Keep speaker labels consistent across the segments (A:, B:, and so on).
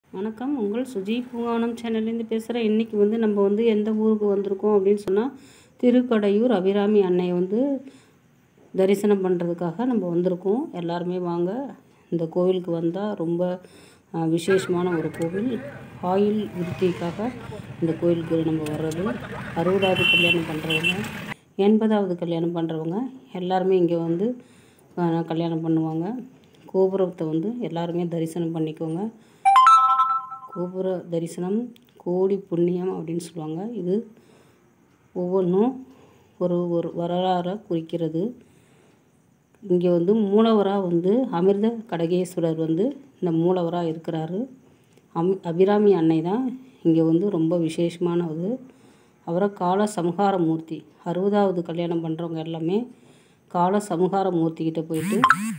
A: வணக்கம் உங்கள் சுஜி பூங்காவனம் சேனல்லேருந்து பேசுகிறேன் இன்றைக்கி வந்து நம்ம வந்து எந்த ஊருக்கு வந்திருக்கோம் அப்படின்னு சொன்னால் திருக்கடையூர் அபிராமி அன்னையை வந்து தரிசனம் பண்ணுறதுக்காக நம்ம வந்திருக்கோம் எல்லாருமே வாங்க இந்த கோவிலுக்கு வந்தால் ரொம்ப அஹ், விசேஷமான ஒரு கோவில் ஆயில் விருத்திக்காக இந்த கோவிலுக்கு நம்ம வர்றது அறுபதாவது கல்யாணம் பண்ணுறவங்க எண்பதாவது கல்யாணம் பண்ணுறவங்க எல்லாருமே இங்கே வந்து அஹ், கல்யாணம் பண்ணுவாங்க கோபுரத்தை வந்து எல்லாருமே தரிசனம் பண்ணிக்கோங்க கோபுர தரிசனம் கோடி புண்ணியம் அப்படின்னு சொல்லுவாங்க இது ஒவ்வொன்றும் ஒரு ஒரு வரலாறை குறிக்கிறது இங்கே வந்து மூலவராக வந்து அமிர்த கடகேஸ்வரர் வந்து இந்த மூலவராக இருக்கிறாரு அம் அபிராமி அன்னை தான் இங்கே வந்து ரொம்ப விசேஷமானது அவரை கால சம்ஹார மூர்த்தி அறுபதாவது கல்யாணம் பண்ணுறவங்க எல்லாமே கால சம்ஹார மூர்த்திக்கிட்ட போயிட்டு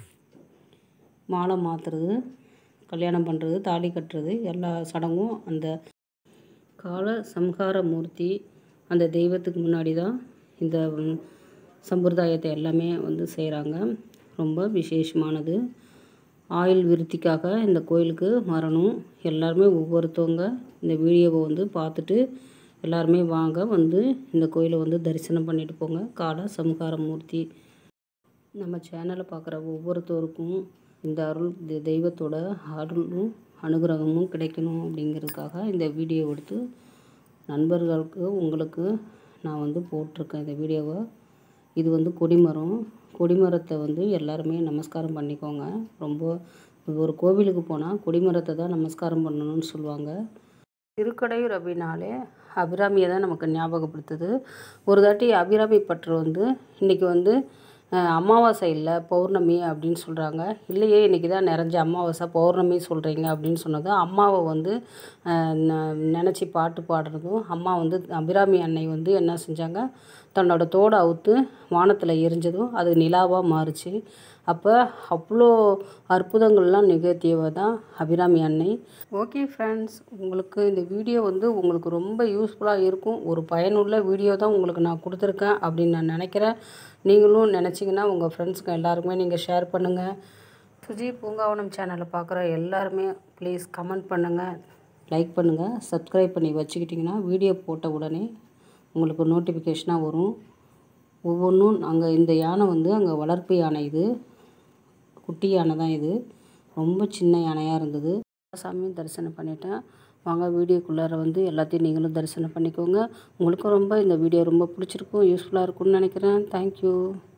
A: மாலை மாற்றுறது கல்யாணம் பண்ணுறது தாலி கட்டுறது எல்லா சடங்கும் அந்த கால சம்ஹார மூர்த்தி அந்த தெய்வத்துக்கு முன்னாடி தான் இந்த ம், சம்பிரதாயத்தை எல்லாமே வந்து செய்கிறாங்க ரொம்ப விசேஷமானது ஆயுள் விருத்திக்காக இந்த கோயிலுக்கு வரணும் எல்லாருமே ஒவ்வொருத்தவங்க இந்த வீடியோவை வந்து பார்த்துட்டு எல்லாருமே வாங்க வந்து இந்த கோயிலை வந்து தரிசனம் பண்ணிட்டு போங்க கால சம்ஹார மூர்த்தி நம்ம சேனலை பார்க்குற ஒவ்வொருத்தருக்கும் இந்த அருள் தெ- தெய்வத்தோட அருளும் அனுகிரகமும் கிடைக்கணும் அப்படிங்கிறதுக்காக இந்த வீடியோ எடுத்து நண்பர்களுக்கு உங்களுக்கு நான் வந்து போட்டிருக்கேன் இந்த வீடியோவை இது வந்து கொடிமரம் கொடிமரத்தை வந்து எல்லாருமே நமஸ்காரம் பண்ணிக்கோங்க ரொம்ப ஒரு கோவிலுக்கு போனால் கொடிமரத்தை தான் நமஸ்காரம் பண்ணணும்னு சொல்லுவாங்க திருக்கடையூர் அப்படின்னாலே அபிராமியை தான் நமக்கு ஞாபகப்படுத்துது ஒரு தாட்டி அபிராமி பற்று வந்து இன்றைக்கி வந்து அஹ், அமாவாசை இல்லை பௌர்ணமி அப்படின்னு சொல்கிறாங்க இல்லையே இன்றைக்கி தான் நிறைஞ்ச அமாவாசை பௌர்ணமி சொல்கிறீங்க அப்படின்னு சொன்னது அம்மாவை வந்து நினச்சி பாட்டு பாடுறதும் அம்மா வந்து அபிராமி அன்னை வந்து என்ன செஞ்சாங்க தன்னோட தோடை அவுத்து வானத்தில் எரிஞ்சதும் அது நிலாவாக மாறுச்சு அப்போ அவ்வளோ அற்புதங்கள்லாம் நிகழ்த்தியவ தான் அபிராமி அன்னை ஓகே ஃப்ரெண்ட்ஸ் உங்களுக்கு இந்த வீடியோ வந்து உங்களுக்கு ரொம்ப யூஸ்ஃபுல்லாக இருக்கும் ஒரு பயனுள்ள வீடியோ தான் உங்களுக்கு நான் கொடுத்துருக்கேன் அப்படின்னு நான் நினைக்கிறேன் நீங்களும் நினச்சிங்கன்னா உங்கள் ஃப்ரெண்ட்ஸ்க்கு எல்லாருக்குமே நீங்கள் ஷேர் பண்ணுங்கள் சுஜி பூங்காவனம் சேனலை பார்க்குற எல்லாருமே ப்ளீஸ் கமெண்ட் பண்ணுங்கள் லைக் பண்ணுங்கள் சப்ஸ்கிரைப் பண்ணி வச்சுக்கிட்டிங்கன்னா வீடியோ போட்ட உடனே உங்களுக்கு நோட்டிஃபிகேஷனாக வரும் ஒவ்வொன்றும் அங்கே இந்த யானை வந்து அங்கே வளர்ப்பு யானை இது குட்டி யானை தான் இது ரொம்ப சின்ன யானையாக இருந்தது சாமியும் தரிசனம் பண்ணிட்டேன் வாங்க வீடியோக்குள்ளார வந்து எல்லாத்தையும் நீங்களும் தரிசனம் பண்ணிக்கோங்க உங்களுக்கும் ரொம்ப இந்த வீடியோ ரொம்ப பிடிச்சிருக்கும் யூஸ்ஃபுல்லாக இருக்கும்னு நினைக்கிறேன் தேங்க்யூ